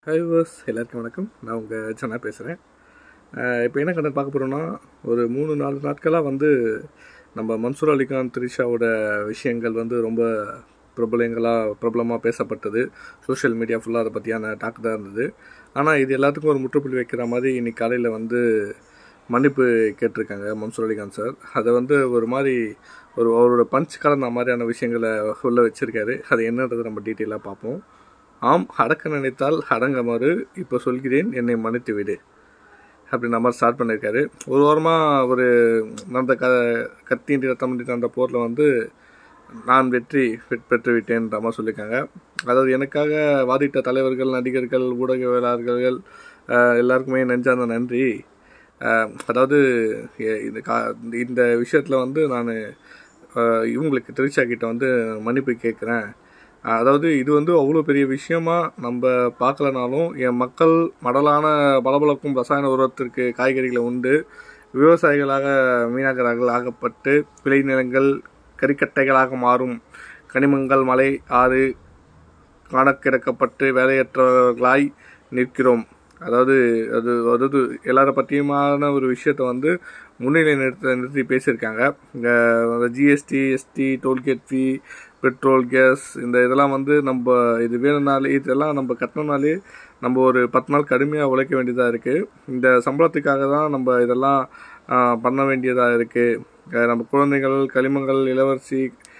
hi verse எல்லாருக்கும் வணக்கம் நான் உங்கள் ஜனா பேசுகிறேன் இப்போ என்ன கண்டென்ட் பார்க்க போகிறோன்னா ஒரு மூணு நாலு நாட்களாக வந்து நம்ம மன்சூர் அலிகான் த்ரிஷாவோட விஷயங்கள் வந்து ரொம்ப பிரபலங்களாக பிரபலமாக பேசப்பட்டது சோஷியல் மீடியா ஃபுல்லாக அதை பற்றியான டாக் தான் இருந்தது ஆனால் இது எல்லாத்துக்கும் ஒரு முற்றுப்புள்ளி வைக்கிற மாதிரி இன்னைக்கு காலையில் வந்து மன்னிப்பு கேட்டிருக்காங்க மன்சூர் அலிகான் சார் அதை வந்து ஒரு மாதிரி ஒரு அவரோட பஞ்ச் கலந்த மாதிரியான விஷயங்களை உள்ள வச்சுருக்காரு அது என்னன்றதை நம்ம டீட்டெயிலாக பார்ப்போம் ஆம் அடக்க நினைத்தால் அடங்கமாறு இப்போ சொல்கிறேன் என்னை மன்னித்து விடு அப்படின்ற மாதிரி ஸ்டார்ட் பண்ணியிருக்காரு ஒரு வாரமாக ஒரு நடந்த க கத்தின்றி ரத்தமின்றி நடந்த போரில் வந்து நான் வெற்றி பெ- பெற்று விட்டேன்ற மாதிரி சொல்லியிருக்காங்க அதாவது எனக்காக வாதிட்ட தலைவர்கள் நடிகர்கள் ஊடகவியலாளர்கள் அஹ், எல்லாருக்குமே நெஞ்சார்ந்த நன்றி அஹ், அதாவது எ- இந்த கா இந்த விஷயத்தில் வந்து நான் இவங்களுக்கு திரிஷா கிட்ட வந்து மன்னிப்பு கேட்குறேன் அதாவது இது வந்து அவ்வளோ பெரிய விஷயமா நம்ம பார்க்கலனாலும் என் மக்கள் மடலான பளபளக்கும் ரசாயன உரத்திற்கு காய்கறிகளை உண்டு விவசாயிகளாக மீனகராக ஆகப்பட்டு விளைநிலங்கள் கறிக்கட்டைகளாக மாறும் கனிமங்கள் மலை ஆறு காணக்கிடக்கப்பட்டு வேலையற்றவர்களாய் நிற்கிறோம் அதாவது அது அதாவது எல்லார பற்றியுமான ஒரு விஷயத்தை வந்து முன்னிலை நிறுத்த நிறுத்தி பேசியிருக்காங்க இந்த GST ST tollgate fee petrol gas இந்த இதெல்லாம் வந்து நம்ம இது வேணும்னாலே இதெல்லாம் நம்ம கட்டினாலே நம்ம ஒரு பத்து நாள் கடுமையாக உழைக்க வேண்டியதாக இருக்குது இந்த சம்பளத்துக்காக தான் நம்ம இதெல்லாம் ஆஹ், பண்ண வேண்டியதாக இருக்குது நம்ம குழந்தைகள் களிமங்கள் இளவரசி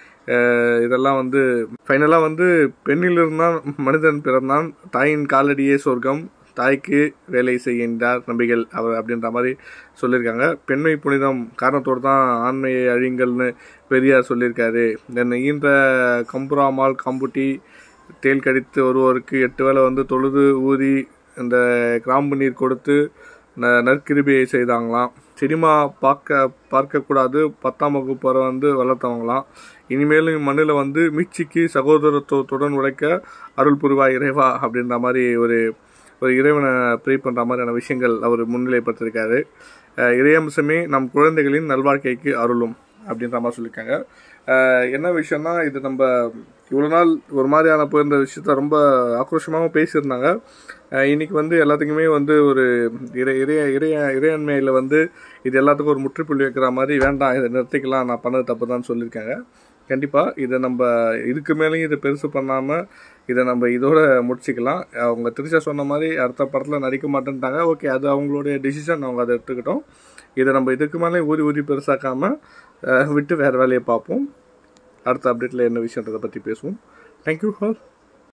அஹ் இதெல்லாம் வந்து ஃபைனலாக வந்து பெண்ணிலிருந்தான் மனிதன் பிறந்தான் தாயின் காலடியே சொர்க்கம் தாய்க்கு வேலை செய்கின்றார் நம்பிகள் அவர் அப்படின்ற மாதிரி சொல்லியிருக்காங்க பெண்மை புனிதம் காரணத்தோடு தான் ஆண்மையை அழிங்கல்னு பெரியார் சொல்லியிருக்காரு என்னை ஈன்ற கம்புராமால் கம்புட்டி தேல் கடித்து ஒருவருக்கு எட்டு வேளை வந்து தொழுது ஊதி இந்த கிராம்பு நீர் கொடுத்து ந நற்கிருபியை செய்தாங்களாம் சினிமா பார்க்க பார்க்கக்கூடாது பத்தாம் வகுப்பு வரை வந்து வளர்த்தவங்களாம் இனிமேலும் மண்ணில் வந்து மீட்சிக்கு சகோதரத்துவத்துடன் உழைக்க அருள் புரிவாய் இறைவா அப்படின்ற மாதிரி ஒரு ஒரு இறைவனை ப்ரே பண்ணுற மாதிரியான விஷயங்கள் அவர் முன்னிலைப்படுத்திருக்காரு அஹ் இறையம்சமே நம் குழந்தைகளின் நல்வாழ்க்கைக்கு அருளும் அப்படின்ற மாதிரி சொல்லியிருக்காங்க அஹ் என்ன விஷயம்னா இது நம்ம இவ்வளோ நாள் ஒரு மாதிரியான போயிருந்த விஷயத்த ரொம்ப ஆக்ரோஷமாகவும் பேசியிருந்தாங்க அஹ் இன்னைக்கு வந்து எல்லாத்துக்குமே வந்து ஒரு இறை இறைய இறைய இறையாண்மையில் வந்து இது எல்லாத்துக்கும் ஒரு முற்றுப்புள்ளி வைக்கிற மாதிரி வேண்டாம் இதை நிறுத்திக்கலாம் நான் பண்ணது தப்பு தான் சொல்லியிருக்காங்க கண்டிப்பாக இதை நம்ம இதுக்கு மேலேயும் இதை பெருசு பண்ணாமல் இதை நம்ம இதோட முடிச்சுக்கலாம் அவங்க திருச்சா சொன்ன மாதிரி அடுத்த படத்தில் நடிக்க மாட்டேன்ட்டாங்க ஓகே அது அவங்களுடைய டிசிஷன் அவங்க அதை எடுத்துக்கிட்டோம் இதை நம்ம இதுக்கு மேலே ஊதி ஊதி பெருசாக்காமல் விட்டு வேறு வேலையை பார்ப்போம் அடுத்த அப்டேட்டில் என்ன விஷயன்றதை பற்றி பேசுவோம் தேங்க்யூ ஆல்